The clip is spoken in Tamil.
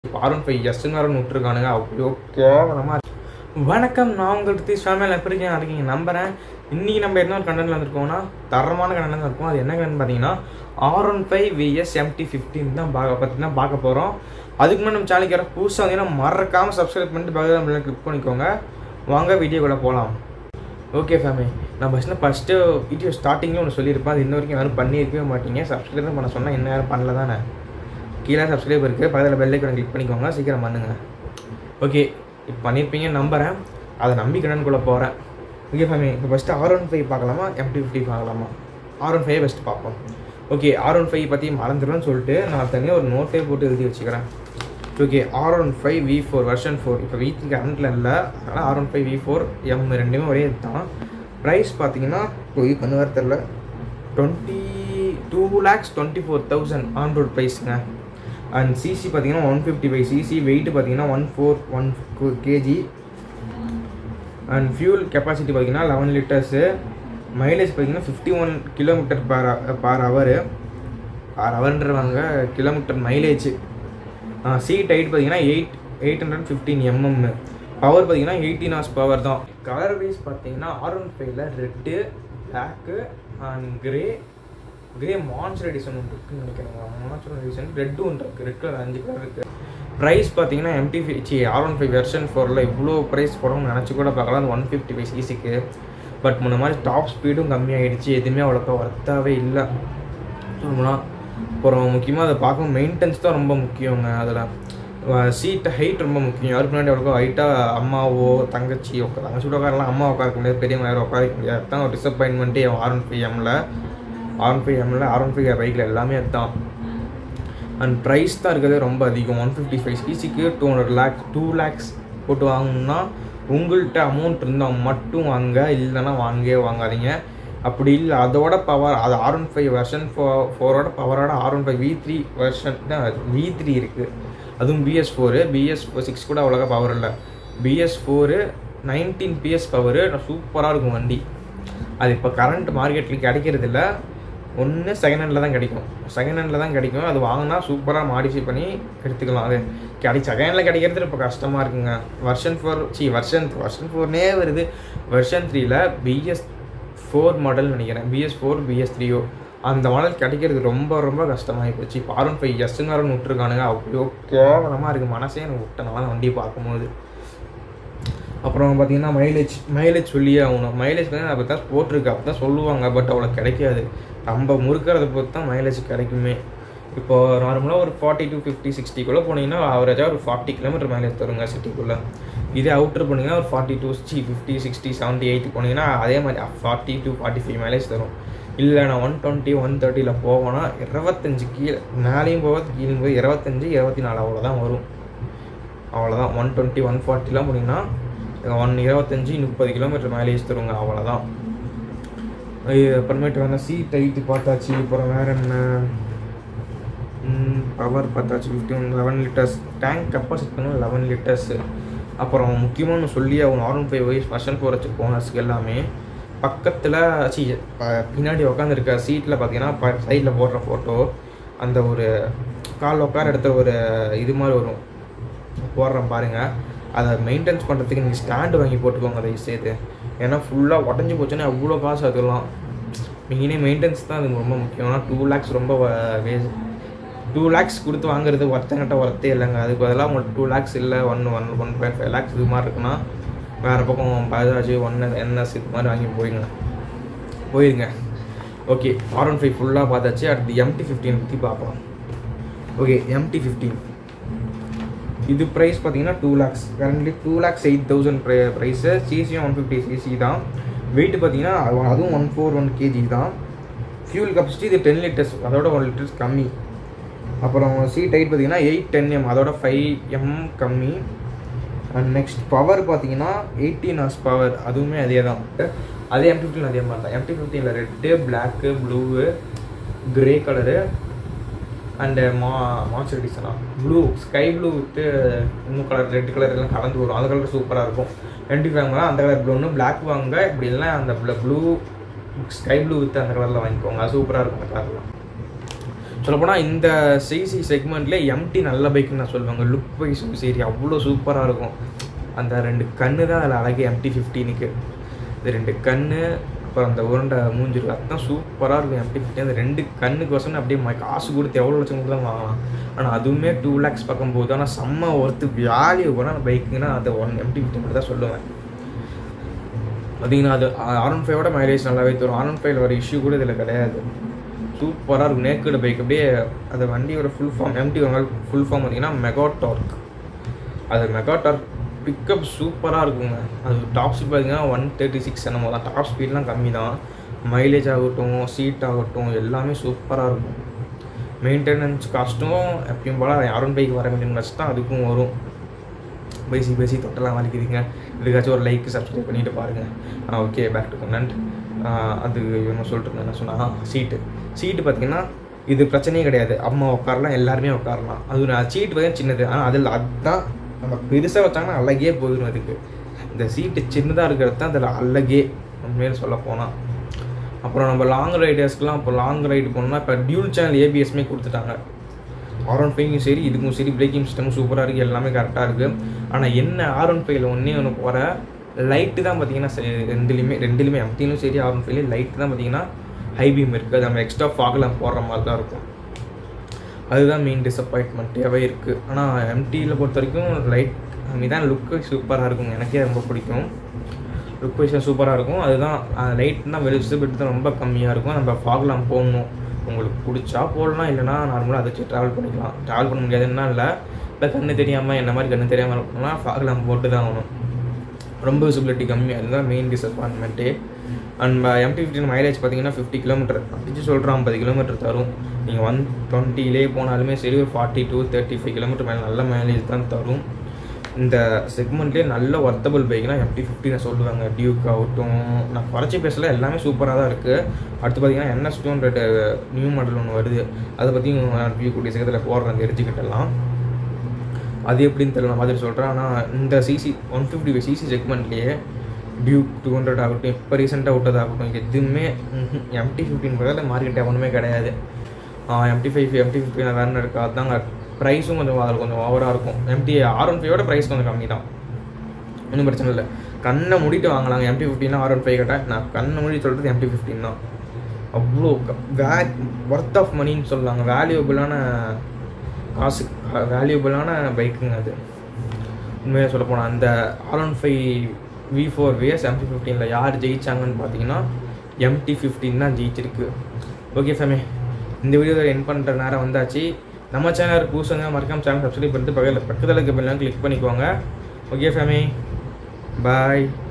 ஆர்ஒன் ஃபைவ் எஸ்ன்னு வேறு விட்டுருக்கானுங்க அவ்வளோ கேவலமாக வணக்கம் நான் உங்கள் ரித்தீஷ் ஃபேமிலியில் எப்படி இருக்கீங்க இருக்கீங்க நம்புறேன் இன்றைக்கி நம்ம என்ன ஒரு கண்டென்ட்ல வந்திருக்கோம்னா தரமான கண்டென்ட் இருக்கும் அது என்ன கண்டென்ட் பார்த்தீங்கன்னா R one five VS MT fifteen தான் பார்க்க பார்த்தீங்கன்னா பார்க்க போகிறோம் அதுக்கு முன்னாடி நம்ம சேனலுக்கு யாரும் புதுசாக வந்தீங்கன்னா மறக்காமல் சப்ஸ்கிரைப் பண்ணிட்டு பக்கத்தில் கிளிக் பண்ணிக்கோங்க வாங்க வீடியோக்குள்ளே போகலாம் ஓகே ஃபேமிலி நான் ஃபஸ்ட்டு ஃபஸ்ட்டு வீடியோ ஸ்டார்டிங்கில் ஒன்று சொல்லியிருப்பேன் அது இன்ன வரைக்கும் யாரும் பண்ணியிருக்கவே மாட்டீங்க சப்ஸ்கிரைப் தான் பண்ண சொன்னால் என்ன யாரும் பண்ணல தானே கீழே சப்ஸ்கிரைப் இருக்குது பக்கத்தில் பெல் ஐக்கனை கிளிக் பண்ணிக்கோங்க சீக்கிரம் பண்ணுங்கள் ஓகே இப்போ பண்ணியிருப்பீங்கன்னு நம்புகிறேன் அதை நம்பி கடனுக்குள்ளே போகிறேன் ஓகே ஃபேமிலி இப்போ ஃபஸ்ட்டு ஆர் ஒன் ஃபைவ் பார்க்கலாமா எம்டி ஃபிஃப்டி பார்க்கலாமா ஆர் ஒன் ஃபைவ் ஃபஸ்ட்டு பார்ப்போம் ஓகே ஆர் ஒன் ஃபைவ் பற்றி மறந்துடும்னு சொல்லிட்டு நான் தனியாக ஒரு நோட்டே போட்டு எழுதி வச்சுக்கிறேன் okay R one five V four version four இப்போ வி த்ரீ கரண்ட்டில் இல்லை அதனால் R one five V four M ரெண்டுமே ஒரே தான் ப்ரைஸ் பார்த்தீங்கன்னா இப்போ இது பண்ண வர தெரில twenty two lakhs twenty four thousand on road ப்ரைஸுங்க அண்ட் சிசி பார்த்தீங்கன்னா one fifty five CC weight பார்த்தீங்கன்னா one four one KG and fuel capacity பார்த்தீங்கன்னா லெவன் லிட்டர்ஸு மைலேஜ் பார்த்தீங்கன்னா fifty one kilometre per per hour per ஹவர்ன்றவங்க கிலோமீட்டர் மைலேஜ் சீட் ஹைட் பார்த்தீங்கன்னா eight eight hundred fifteen MM power பார்த்தீங்கன்னா எயிட்டீன் ஹார்ஸ் பவர் தான் கலர் வைஸ் பார்த்தீங்கன்னா ஆர் ஒன் ஃபைவ்ல red black and grey grey monster edition ஒன்று இருக்குன்னு நினைக்கிறேன் மான்ஸ்டர் எடிஷன் ரெட்டும் ஒன்று இருக்குது ரெட் கலர் அஞ்சு கலர் இருக்குது ப்ரைஸ் பார்த்தீங்கன்னா MT C R one five version ஃபோரில் இவ்வளோ ப்ரைஸ் போடணும்னு நினச்சி கூட பார்க்கலாம் அது ஒன் ஃபிஃப்டி ஃபைவ் சிசிக்கு பட் முன்ன மாதிரி டாப் ஸ்பீடும் கம்மியாகிடுச்சு எதுவுமே அவ்வளோக்கா ஒர்த்தாகவே இல்லை சொல்லணும்னா அப்புறம் முக்கியமாக அதை பார்க்கும் மெயின்டெனன்ஸ் தான் ரொம்ப முக்கியங்க அதில் சீட் ஹைட் ரொம்ப முக்கியம் யாருக்கு முன்னாடி அவ்வளோ ஹைட்டாக அம்மாவோ தங்கச்சி உட்கார தங்கச்சி கூட உட்காரலாம் அம்மா உட்கார முடியாது பெரியவங்க யாரும் உட்கார முடியாது தான் ஒரு டிசப்பாயின்மெண்ட்டே ஆர் ஒன் ஃபைவ் எம்மில் ஆர் ஒன் ஃபைவ் எம்மில் ஆர் ஒன் ஃபைவ் பைக்கில் எல்லாமே அதுதான் அண்ட் ப்ரைஸ் தான் இருக்கிறதே ரொம்ப அதிகம் ஒன் ஃபிஃப்டி ஃபைவ் சிசிக்கு two hundred lakhs two lakhs போட்டு வாங்கணும்னா உங்கள்கிட்ட அமௌண்ட் இருந்தால் மட்டும் வாங்க இல்லைன்னா வாங்கவே வாங்காதீங்க அப்படி இல்லை அதோட பவர் அது ஆர் ஒன் ஃபைவ் வெர்ஷன் ஃபோ ஃபோரோட பவரோட R one five V three version தான் வி த்ரீ இருக்குது அதுவும் பிஎஸ் ஃபோரு பிஎஸ் சிக்ஸ் கூட அவ்வளோக்கா பவர் இல்லை BS four nineteen BS power சூப்பராக இருக்கும் வண்டி அது இப்போ கரண்ட் மார்க்கெட்டில் கிடைக்கிறது இல்லை ஒன்று செகண்ட் ஹேண்டில் தான் கிடைக்கும் செகண்ட் ஹேண்டில் தான் கிடைக்கும் அது வாங்கினா சூப்பராக மாடிஃபை பண்ணி எடுத்துக்கலாம் அது கிடை செகண்ட் ஹேண்டில் கிடைக்கிறது இப்போ கஷ்டமாக இருக்குங்க version four C version version ஃபோர்னே வருது வெர்ஷன் த்ரீல பிஎஸ் ஃபோர் மாடல் நினைக்கிறேன் பிஎஸ் ஃபோர் பிஎஸ் த்ரீயோ அந்த மாடல் கிடைக்கிறது ரொம்ப ரொம்ப கஷ்டமாகி போச்சு இப்போ ஆர் ஒன் ஃபைவ் எஸ்ன்னு வேறு விட்டுருக்கானுங்க அவ்வளோ கேவலமாக இருக்குது மனசே எனக்கு விட்டனால வண்டியை பார்க்கும்போது அப்புறம் பார்த்தீங்கன்னா மைலேஜ் மைலேஜ் சொல்லியே ஆகணும் மைலேஜ் பார்த்தீங்கன்னா அப்போ தான் போட்டிருக்கு அப்போ தான் சொல்லுவாங்க பட் அவ்வளோ கிடைக்காது நம்ம முறுக்கிறத பொறுத்து தான் மைலேஜ் கிடைக்குமே இப்போ நார்மலாக ஒரு ஃபார்ட்டி டு ஃபிஃப்டி சிக்ஸ்டிக்குள்ளே போனீங்கன்னா ஆவரேஜாக ஒரு ஃபார்ட்டி கிலோமீட்டர் மைலேஜ் தருங்க சிட்டிக்குள்ளே இதே அவுட்ரு போனீங்கன்னா ஒரு ஃபார்ட்டி டூ சி ஃபிஃப்டி சிக்ஸ்டி செவன்ட்டி எயிட் போனீங்கன்னா அதே மாதிரி forty to forty five mileage தரும் இல்லை நான் ஒன் டுவெண்ட்டி ஒன் தேர்ட்டியில் போவேன்னா இருபத்தஞ்சு கீழே மேலேயும் போவது கீழே போய் இருபத்தஞ்சி இருபத்தி நாலு அவ்வளோதான் வரும் அவ்வளோதான் ஒன் டுவெண்ட்டி ஒன் ஃபார்ட்டிலாம் போனீங்கன்னா ஒன் இருபத்தஞ்சி முப்பது கிலோமீட்டர் மைலேஜ் தருங்க அவ்வளோதான் அப்புறமேட்டு வேணால் சீட் ஹைட்டு பார்த்தாச்சு அப்புறம் வேறு என்ன பவர் பார்த்தாச்சு fifteen eleven litres tank capacity பண்ண லெவன் லிட்டர்ஸு அப்புறம் முக்கியமான சொல்லி அவங்க ஆர் ஒன் ஃபைவ் வயசு ஃபர்ஸ்ட் ஃபோர் வச்சு போனஸ்க்கு எல்லாமே பக்கத்தில் சி பின்னாடி உட்காந்துருக்க சீட்டில் பார்த்தீங்கன்னா ப சைடில் போடுற ஃபோட்டோ அந்த ஒரு கால் உட்கார எடுத்த ஒரு இது மாதிரி வரும் போடுறேன் பாருங்கள் அதை மெயின்டைன்ஸ் பண்ணுறதுக்கு நீங்கள் ஸ்டாண்டு வாங்கி போட்டுக்கோங்க அதை சேர்த்து ஏன்னா ஃபுல்லாக உடஞ்சி போச்சுன்னா அவ்வளோ காசு அதெல்லாம் மெயினே மெயின்டெனன்ஸ் தான் அதுக்கு ரொம்ப முக்கியம் ஆனால் டூ லேக்ஸ் ரொம்ப வேஸ்ட் டூ லேக்ஸ் கொடுத்து வாங்குறது ஒருத்தங்கிட்ட ஒருத்தே இல்லைங்க அதுக்கு பதிலாக உங்களுக்கு டூ லேக்ஸ் இல்லை one one one point five lakhs இது மாதிரி இருக்குன்னா வேறு பக்கம் பஜாஜ் ஒன் என்எஸ் இது மாதிரி வாங்கி போயிங்க போயிருங்க ஓகே ஆர் ஒன் ஃபைவ் ஃபுல்லாக பார்த்தாச்சு அடுத்து எம்டி ஃபிஃப்டீன் பற்றி பார்ப்போம் ஓகே எம்டி ஃபிஃப்டீன் இது ப்ரைஸ் பார்த்தீங்கன்னா two lakhs currently two lakhs eight thousand ப்ரை ப்ரைஸு சிசியும் ஒன் ஃபிஃப்டி சிசி தான் வெயிட் பார்த்தீங்கன்னா அதுவும் ஒன் ஃபோர் ஒன் கேஜி தான் ஃபியூல் கெப்பாசிட்டி இது டென் லிட்டர்ஸ் அதோட ஒன் லிட்டர்ஸ் கம்மி அப்புறம் சீட் ஹைட் பார்த்தீங்கன்னா எயிட் டென் எம் அதோட ஃபைவ் எம் கம்மி அண்ட் நெக்ஸ்ட் பவர் பார்த்தீங்கன்னா எயிட்டீன் ஹார்ஸ் பவர் அதுவுமே அதே தான் அதே எம் ஃபிஃப்டின் அதே மாதிரி தான் MT ஃபிஃப்டீனில் red black blue grey colour and மா மான்ஸ்டர் எடிஷனா ப்ளூ ஸ்கை ப்ளூ வித்து இன்னும் கலர் ரெட் கலர் எல்லாம் கலந்து வரும் அந்த கலர் சூப்பராக இருக்கும் ரெண்டு வாங்க அந்த கலர் ப்ளூன்னு பிளாக் வாங்க இப்படி இல்லைனா அந்த ப்ளூ ஸ்கை ப்ளூ வித்து அந்த கலரில் வாங்கிக்கோங்க அது சூப்பராக இருக்கும் அந்த கலர்லாம் சொல்லப்போனால் இந்த சிசி செக்மெண்ட்லேயே எம்டி நல்ல பைக்குன்னு நான் சொல்லுவாங்க லுக் வைஸும் சரி அவ்வளோ சூப்பராக இருக்கும் அந்த ரெண்டு கண்ணு தான் அதில் அழகு எம்டி ஃபிஃப்டீனுக்கு இந்த ரெண்டு கண்ணு அப்புறம் அந்த உருண்டை மூஞ்சிருக்கு அதுதான் சூப்பராக இருக்கும் எம்டி ஃபிஃப்டி அந்த ரெண்டு கண்ணுக்கு வசனம் அப்படியே ம- காசு கொடுத்து எவ்வளோ லட்சம் கொடுத்து தான் வாங்கலாம் ஆனால் அதுவுமே டூ லேக்ஸ் பார்க்கும்போது ஆனால் செம்ம ஒர்த்து வேல்யூ கூட பைக்குங்கன்னா அது ஒன் எம்டி ஃபிஃப்டி மட்டும் தான் சொல்லுவேன் பார்த்தீங்கன்னா அது ஆர் ஒன் ஃபைவோட மைலேஜ் நல்லாவே தரும் ஆர் ஒன் ஃபைவ்ல வர இஷ்யூ கூட இதில் கிடையாது சூப்பராக இருக்கும் நேக்கடு பைக் அப்படியே அந்த வண்டியோட ஃபுல் ஃபார்ம் எம்டி ஒரு ஃபுல் ஃபார்ம் பார்த்தீங்கன்னா மெகா டார்க் அது மெகா டார்க் பிக்கப் சூப்பராக இருக்குங்க அது டாப் ஸ்பீட் பார்த்தீங்கன்னா ஒன் தேர்ட்டி சிக்ஸ் என்னமோ தான் டாப் ஸ்பீட்லாம் கம்மி தான் மைலேஜ் ஆகட்டும் சீட் ஆகட்டும் எல்லாமே சூப்பராக இருக்கும் மெயின்டெனன்ஸ் காஸ்ட்டும் எப்பயும் போல் யாரும் பைக் வர மெயின்டெனன்ஸ் தான் அதுக்கும் வரும் பேசி பேசி தொட்டெல்லாம் வலிக்குதுங்க இதுக்காச்சும் ஒரு லைக் சப்ஸ்கிரைப் பண்ணிட்டு பாருங்கள் ஆ ஓகே பேக் டு கமெண்ட் அது இவங்க சொல்லிட்டு இருந்தேன் என்ன சொன்னா சீட்டு சீட்டு பார்த்தீங்கன்னா இது பிரச்சனையே கிடையாது அம்மா உட்காரலாம் எல்லாருமே உட்காரலாம் அது சீட்டு பார்த்தீங்கன்னா சின்னது ஆனால் அதில் அதுதான் நம்ம பெருசாக வச்சாங்கன்னா அழகே போயிடும் அதுக்கு இந்த சீட்டு சின்னதாக இருக்கிறது தான் அதில் அழகே உண்மையில சொல்ல போனால் அப்புறம் நம்ம லாங் ரைடர்ஸ்க்குலாம் இப்போ லாங் ரைடு போனோம்னா இப்போ டியூல் சேனல் ஏபிஎஸ்மே கொடுத்துட்டாங்க ஆர் ஒன் ஃபைவும் சரி இதுக்கும் சரி பிரேக்கிங் சிஸ்டமும் சூப்பராக இருக்குது எல்லாமே கரெக்டாக இருக்குது ஆனால் என்ன ஆர் ஒன் ஃபைவ்ல ஒன்றே ஒன்று போகிற லைட்டு தான் பார்த்தீங்கன்னா சரி, ரெண்டுலேயுமே ரெண்டுலேயுமே எம்டிலும் சரி ஆர் ஒன் ஃபைவ்லையும் லைட்டு தான் பார்த்தீங்கன்னா ஹை பீம் இருக்குது அது நம்ம எக்ஸ்ட்ரா ஃபாக்லாம் போடுற மாதிரி தான் இருக்கும் அதுதான் மெயின் டிசப்பாயின்மெண்ட்டாகவே இருக்குது ஆனால் எம்டியில் பொறுத்த வரைக்கும் லைட் தான் லுக்கு சூப்பராக இருக்கும் எனக்கே ரொம்ப பிடிக்கும் லுக் வைஸாக சூப்பராக இருக்கும் அதுதான் லைட் தான் விசிபிலிட்டி தான் ரொம்ப கம்மியாக இருக்கும் நம்ம ஃபாக்லாம் போடணும் உங்களுக்கு பிடிச்சா போடலாம் இல்லைனா நார்மலாக அதை வச்சு ட்ராவல் பண்ணிக்கலாம் ட்ராவல் பண்ண முடியாதுன்னா இல்லை இல்லை கண்ணு தெரியாமல் என்ன மாதிரி கண்ணு தெரியாமல் இருக்கணும்னா ஃபாக்லாம் போட்டு தான் ஆகணும் ரொம்ப விசிபிலிட்டி கம்மி அதுதான் மெயின் டிசப்பாயின்மெண்ட்டே அண்ட் எம்டி ஃபிஃப்டின் மைலேஜ் பார்த்தீங்கன்னா ஃபிஃப்டி கிலோமீட்டர் அடிச்சு சொல்கிறோம் ஐம்பது கிலோமீட்டர் தரும் நீங்கள் ஒன் டுவெண்ட்டிலே போனாலுமே சரி ஒரு forty to thirty five kilometre மேலே நல்ல மைலேஜ் தான் தரும் இந்த செக்மெண்ட்லேயே நல்ல ஒர்த்தபிள் பைக்னா எம்டி ஃபிஃப்டி நான் சொல்லுவாங்க டியூக் ஆகட்டும் நான் குறைச்சி பேசல எல்லாமே சூப்பராக தான் இருக்குது அடுத்து பார்த்தீங்கன்னா NS two hundred new model ஒன்று வருது அதை பற்றியும் ரிவ்யூ கூடிய சீக்கிரத்தில் போடுறேன் தெரிஞ்சுக்கிட்டலாம் அது எப்படின்னு தெரியல நான் மாதிரி சொல்கிறேன் ஆனால் இந்த CC one fifty five CC செக்மெண்ட்லேயே டியூக் டூ ஹண்ட்ரட் ஆகட்டும் இப்போ ரீசெண்டாக விட்டதாகட்டும் எதுவுமே எம்டி ஃபிஃப்டின் பதில் மார்க்கெட் ஒன்றுமே கிடையாது எம்டி ஃபைவ் எம்டி ஃபிஃப்டின் வேறு இருக்கா அதுதாங்க ப்ரைஸும் கொஞ்சம் அதில் கொஞ்சம் ஓவராக இருக்கும் எம்டி ஆர் ஒன் ஃபைவோட ப்ரைஸ் கொஞ்சம் கம்மி தான் ஒன்றும் பிரச்சனை இல்லை கண்ணை மூடிட்டு வாங்கலாங்க எம்டி ஃபிஃப்டின்னா ஆர் ஒன் ஃபைவ் கேட்டால் நான் கண்ணை மூடி சொல்கிறது எம்டி ஃபிஃப்டின் தான் அவ்வளோ வே ஒர்த் ஆஃப் மணின்னு சொல்லலாங்க வேல்யூபிளான காசு வேல்யூபிளான பைக்குங்க அது உண்மையாக சொல்ல போனால் அந்த R one five V four VS MT ஃபிஃப்டீனில் யார் ஜெயிச்சாங்கன்னு பார்த்தீங்கன்னா எம்டி ஃபிஃப்டீன் தான் ஜெயிச்சிருக்கு ஓகே ஃபேமே இந்த வீடியோவில் என் பண்ணுற நேரம் வந்தாச்சு நம்ம சேனல் புதுசுங்க மறக்காம சேனல் சப்ஸ்கிரைப் பண்ணிட்டு பக்கத்தில் பக்கத்தில் இருக்க பெல்லாம் கிளிக் பண்ணிக்கோங்க ஓகே ஃபேமே பாய்